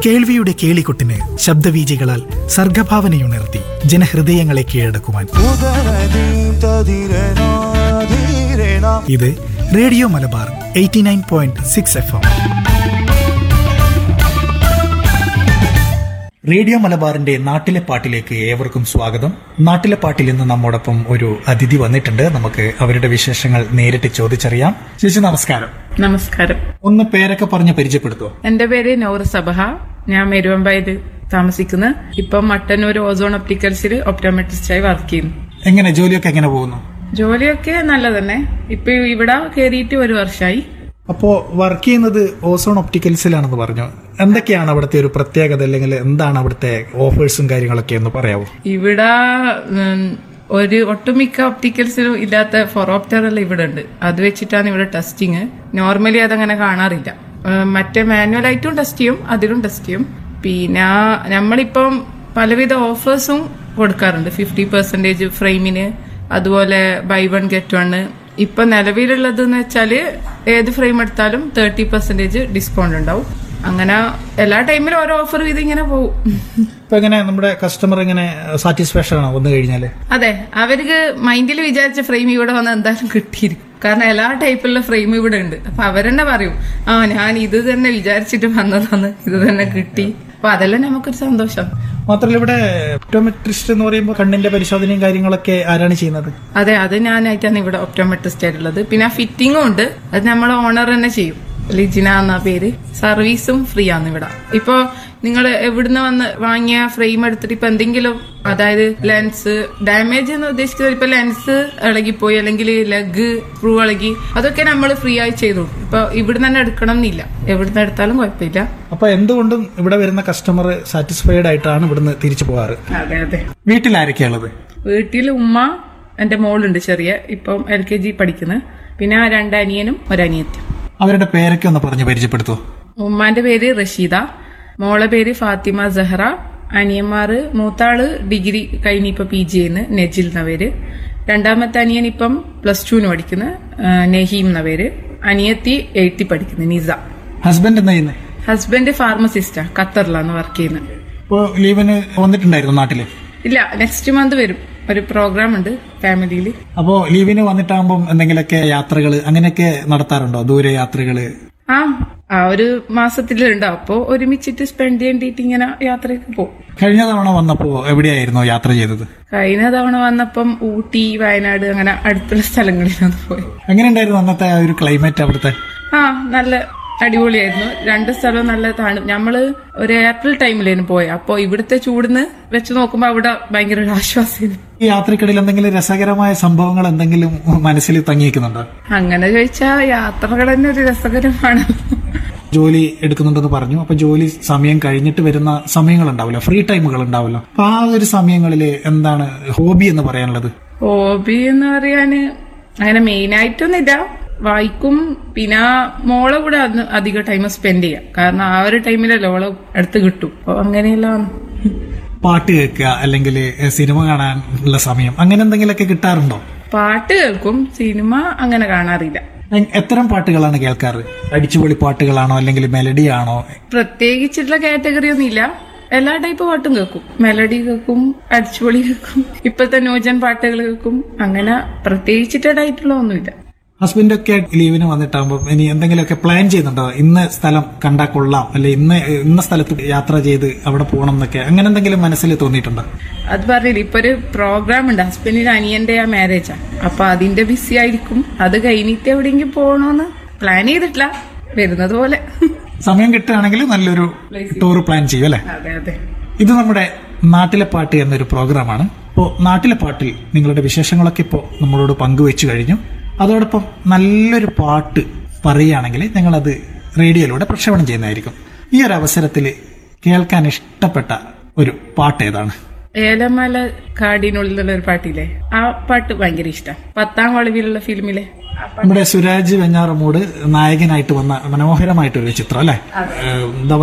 കേൾവിയുടെ കേളികൊട്ടിന് ശബ്ദവീചികളാൽ സർഗഭാവനയുണർത്തി ജനഹൃദയങ്ങളെ കീഴടക്കുവാൻ ഉദരദീപ്തധീരനാധീരനാ ഇത് radio Malabar eighty nine point six F M radio മലബാറിന്റെ നാട്ടിലെ പാട്ടിലേക്ക് ഏവർക്കും സ്വാഗതം നാട്ടിലെ പാട്ടിൽ ഇന്ന് നമ്മോടൊപ്പം ഒരു അതിഥി വന്നിട്ടുണ്ട് നമുക്ക് അവരുടെ വിശേഷങ്ങൾ നേരിട്ട് ചോദിച്ചറിയാം ചേച്ചി നമസ്കാരം നമസ്കാരം ഒന്ന് പേരൊക്കെ പറഞ്ഞ് പരിചയപ്പെടുത്തുമോ എന്റെ പേര് നൂറ് സബഹ ഞാൻ മെരുവമ്പായത് താമസിക്കുന്നു ഇപ്പം മട്ടന്നൂർ ഓസോൺ ഒപ്റ്റിക്കൽസിൽ ഒപ്റ്റോമെട്രിസ്റ്റായി വർക്ക് ചെയ്യുന്നു എങ്ങനെ ജോലിയൊക്കെ എങ്ങനെ പോകുന്നു ജോലിയൊക്കെ നല്ല തന്നെ ഇപ്പൊ ഇവിടെ കയറിയിട്ട് ഒരു വർഷമായി അപ്പോ വർക്ക് ചെയ്യുന്നത് ഓസോൺ ഒപ്റ്റിക്കൽസിലാണെന്ന് പറഞ്ഞു എന്തൊക്കെയാണ് അവിടുത്തെ ഒരു പ്രത്യേകത അല്ലെങ്കിൽ എന്താണ് അവിടുത്തെ ഓഫേഴ്സും കാര്യങ്ങളൊക്കെ എന്ന് പറയാവോ ഇവിടെ ഉം, ഒരു ഒട്ടുമിക്ക ഒപ്റ്റിക്കൽസിലും ഇല്ലാത്ത ഫൊറോപ്റ്റർ എല്ലാം ഇവിടെ ഉണ്ട് അത് വെച്ചിട്ടാണ് ഇവിടെ ടെസ്റ്റിങ് നോർമലി അതങ്ങനെ കാണാറില്ല ഉം, മറ്റേ മാനുവൽ ആയിട്ടും ടെസ്റ്റ് ചെയ്യും അതിലും ടെസ്റ്റ് ചെയ്യും പിന്നെ നമ്മളിപ്പം പലവിധ ഓഫേഴ്സും കൊടുക്കാറുണ്ട് ഫിഫ്റ്റി പെർസെന്റേജ് ഫ്രെയിമിന് അതുപോലെ ബൈ വൺ ഗെറ്റ് വൺ ഇപ്പൊ നിലവിലുള്ളത് എന്ന് വെച്ചാല് ഏത് ഫ്രെയിം എടുത്താലും തേർട്ടി പെർസെന്റേജ് ഡിസ്കൗണ്ട് ഉണ്ടാവും അങ്ങനെ എല്ലാ ടൈമിലും ഓരോ ഓഫർ ഇത് ഇങ്ങനെ പോകും ഇപ്പൊ എങ്ങനെ നമ്മുടെ കസ്റ്റമർ ഇങ്ങനെ സാറ്റിസ്ഫാക്ഷൻ ആണോ വന്നു കഴിഞ്ഞാല് അതെ അവർക്ക് മൈൻഡിൽ വിചാരിച്ച ഫ്രെയിം ഇവിടെ വന്ന് എന്തായാലും കിട്ടിയിരിക്കും കാരണം എല്ലാ ടൈപ്പിലുള്ള ഫ്രെയിം ഇവിടെ ഉണ്ട് അപ്പൊ അവരെന്നെ പറയും ആ ഞാൻ ഇത് തന്നെ വിചാരിച്ചിട്ട് വന്നതാണ് ഇത് തന്നെ കിട്ടി അപ്പൊ അതെല്ലാം നമുക്കൊരു സന്തോഷം മാത്രമല്ല ഇവിടെ ഒപ്റ്റോമെട്രിസ്റ്റ് എന്ന് പറയുമ്പോൾ കണ്ണിന്റെ പരിശോധനയും കാര്യങ്ങളൊക്കെ ആരാണ് ചെയ്യുന്നത് അതെ അത് ഞാനായിട്ടാണ് ഇവിടെ ഒപ്റ്റോമെട്രിസ്റ്റ് ആയിട്ടുള്ളത് പിന്നെ ഫിറ്റിംഗും ഉണ്ട് അത് നമ്മൾ ഓണർ തന്നെ ചെയ്യും ലിജിന എന്ന പേര് സർവീസും ഫ്രീ ആണ് ഇവിടെ ഇപ്പോ നിങ്ങൾ എവിടുന്ന് വന്ന് വാങ്ങിയ ഫ്രെയിം എടുത്തിട്ട് ഇപ്പൊ എന്തെങ്കിലും അതായത് ലെൻസ് ഡാമേജ് എന്ന് ഉദ്ദേശിക്കുന്നത് ഇപ്പൊ ലെൻസ് ഇളകിപ്പോയി അല്ലെങ്കിൽ ലെഗ് സ്ക്രൂ ഇളകി അതൊക്കെ നമ്മൾ ഫ്രീ ആയി ചെയ്തു കൊടുക്കും. ഇപ്പൊ ഇവിടുന്ന് തന്നെ എടുക്കണം എന്നില്ല എവിടുന്ന് എടുത്താലും കുഴപ്പമില്ല അപ്പൊ എന്തുകൊണ്ടും ഇവിടെ വരുന്ന കസ്റ്റമർ സാറ്റിസ്ഫൈഡ് ആയിട്ടാണ് ഇവിടുന്ന് തിരിച്ചു പോകാറ് അതെ അതെ വീട്ടിൽ ആരൊക്കെയുള്ളത് വീട്ടിൽ ഉമ്മ എന്റെ മോളുണ്ട് ചെറിയ ഇപ്പം എൽ കെ ജി പഠിക്കുന്നത് പിന്നെ രണ്ട് അനിയനും ഒരനിയത്തിയും അവരുടെ പേരൊക്കെ ഒന്ന് പറഞ്ഞ് പരിചയപ്പെടുത്തുമോ ഉമ്മാന്റെ പേര് റഷീദ മോളെ പേര് ഫാത്തിമ സഹറ അനിയന്മാര് മൂത്താള് ഡിഗ്രി കഴിഞ്ഞ് ഇപ്പൊ പി ജി ചെയ്യുന്നു നെജിൽ എന്ന പേര് രണ്ടാമത്തെ അനിയൻ ഇപ്പം പ്ലസ് ടുവിന് പഠിക്കുന്നു ആ, നഹീം എന്ന പേര് അനിയത്തി എയ്ത്തി പഠിക്കുന്നു നിസ ഹസ്ബൻഡ് എന്താ ചെയ്യുന്നത് ഹസ്ബൻഡ് ഫാർമസിസ്റ്റാ ഖത്തറിലാണ് വർക്ക് ചെയ്യുന്നത് ഇപ്പോ ലീവിന് വന്നിട്ടുണ്ടായിരുന്നു നാട്ടില് ഇല്ല നെക്സ്റ്റ് മന്ത് വരും ഒരു പ്രോഗ്രാം ഉണ്ട് ഫാമിലിയിൽ അപ്പോ ലീവിന് വന്നിട്ടാകുമ്പോൾ എന്തെങ്കിലുമൊക്കെ യാത്രകൾ അങ്ങനെയൊക്കെ നടത്താറുണ്ടോ ദൂരെ യാത്രകള് ആ ആ ഒരു മാസത്തിലുണ്ടാവും അപ്പോ ഒരുമിച്ചിട്ട് സ്പെൻഡ് ചെയ്യേണ്ടിട്ട് ഇങ്ങനെ യാത്രയൊക്കെ പോകും കഴിഞ്ഞ തവണ വന്നപ്പോ എവിടെയായിരുന്നു യാത്ര ചെയ്തത് കഴിഞ്ഞ തവണ വന്നപ്പം ഊട്ടി വയനാട് അങ്ങനെ അടുത്തുള്ള സ്ഥലങ്ങളിലൊന്ന് പോയി എങ്ങനെയുണ്ടായിരുന്നു അന്നത്തെ ആ ഒരു ക്ലൈമറ്റ് അവിടുത്തെ ആ നല്ല അടിപൊളിയായിരുന്നു രണ്ട് സ്ഥലവും നല്ല തണു നമ്മള് ഒരു ഏപ്രിൽ ടൈമിലായിരുന്നു പോയത് അപ്പൊ ഇവിടുത്തെ ചൂടിന്ന് വെച്ച് നോക്കുമ്പോ അവിടെ ഭയങ്കര ഒരു ആശ്വാസം ഈ യാത്രക്കിടയിൽ എന്തെങ്കിലും രസകരമായ സംഭവങ്ങൾ എന്തെങ്കിലും മനസ്സിൽ തങ്ങിയിരിക്കുന്നുണ്ടോ അങ്ങനെ ചോദിച്ചാ യാത്രകൾ തന്നെ ഒരു രസകരമാണ് ജോലി എടുക്കുന്നുണ്ടെന്ന് പറഞ്ഞു അപ്പൊ ജോലി സമയം കഴിഞ്ഞിട്ട് വരുന്ന സമയങ്ങൾ ഉണ്ടാവില്ല ഫ്രീ ടൈമുകൾ ഉണ്ടാവില്ല അപ്പൊ ആ ഒരു സമയങ്ങളിൽ എന്താണ് ഹോബി എന്ന് പറയാനുള്ളത് ഹോബി എന്ന് പറയാന് അങ്ങനെ മെയിൻ ആയിട്ടൊന്നുമില്ല വായിക്കും പിന്നെ മോളെ കൂടെ അന്ന് അധികം ടൈം സ്പെൻഡ് ചെയ്യാം കാരണം ആ ഒരു ടൈമിലല്ലേ ഓളെ അടുത്ത് കിട്ടും അപ്പൊ അങ്ങനെയെല്ലാം പാട്ട് കേൾക്കുക അല്ലെങ്കിൽ സിനിമ കാണാനുള്ള സമയം അങ്ങനെ എന്തെങ്കിലുമൊക്കെ കിട്ടാറുണ്ടോ പാട്ട് കേൾക്കും സിനിമ അങ്ങനെ കാണാറില്ല എ- എത്തരം പാട്ടുകളാണ് കേൾക്കാറ് അടിച്ചുപൊളി പാട്ടുകളാണോ അല്ലെങ്കിൽ മെലഡി ആണോ പ്രത്യേകിച്ചിട്ടുള്ള കാറ്റഗറി ഒന്നുമില്ല എല്ലാ ടൈപ്പ് പാട്ടും കേൾക്കും മെലഡി കേൾക്കും അടിച്ചുപൊളി കേൾക്കും ഇപ്പോഴത്തെ ന്യൂജൻ പാട്ടുകൾ കേൾക്കും അങ്ങനെ പ്രത്യേകിച്ചിട്ടായിട്ടുള്ള ഒന്നുമില്ല ഹസ്ബൻഡൊക്കെ ലീവിന് വന്നിട്ടാകുമ്പോൾ ഇനി എന്തെങ്കിലുമൊക്കെ പ്ലാൻ ചെയ്യുന്നുണ്ടോ ഇന്ന സ്ഥലം കണ്ടാൽ കൊള്ളാം അല്ലെ ഇന്ന ഇന്ന സ്ഥലത്ത് യാത്ര ചെയ്ത് അവിടെ പോകണം എന്നൊക്കെ അങ്ങനെ എന്തെങ്കിലും മനസ്സിൽ തോന്നിയിട്ടുണ്ടോ അത് പറഞ്ഞില്ല ഇപ്പൊ ഒരു പ്രോഗ്രാം ഉണ്ട് ഹസ്ബൻഡിന്റെ അനിയന്റെ ആ മാരേജാ അപ്പൊ അതിന്റെ ബിസി ആയിരിക്കും അത് കഴിഞ്ഞിട്ട് എവിടെയെങ്കിലും പോകണോന്ന് പ്ലാൻ ചെയ്തിട്ടില്ല വരുന്നത് പോലെ സമയം കിട്ടുകയാണെങ്കിൽ നല്ലൊരു ടൂർ പ്ലാൻ ചെയ്യും അല്ലെ അതെ അതെ ഇത് നമ്മുടെ നാട്ടിലെ പാട്ട് എന്നൊരു പ്രോഗ്രാമാണ് ഇപ്പോൾ നാട്ടിലെ പാട്ടിൽ നിങ്ങളുടെ വിശേഷങ്ങളൊക്കെ ഇപ്പോൾ നമ്മളോട് പങ്കുവെച്ചു കഴിഞ്ഞു അതോടൊപ്പം നല്ലൊരു പാട്ട് പറയുകയാണെങ്കിൽ ഞങ്ങളത് റേഡിയോയിലൂടെ പ്രക്ഷേപണം ചെയ്യുന്നതായിരിക്കും ഈ ഒരു അവസരത്തിൽ കേൾക്കാൻ ഇഷ്ടപ്പെട്ട ഒരു പാട്ട് ഏതാണ് ഏലമല കാടിനുള്ളിലുള്ള ഒരു പാട്ടില്ലേ ആ പാട്ട് ഭയങ്കര ഇഷ്ടം പത്താം വളവിലുള്ള ഫിലിമിലെ ആ പാട്ട് നമ്മുടെ സുരാജ് വെഞ്ഞാറമൂട് നായകനായിട്ട് വന്ന മനോഹരമായിട്ടൊരു ചിത്രം അല്ലെ എന്താ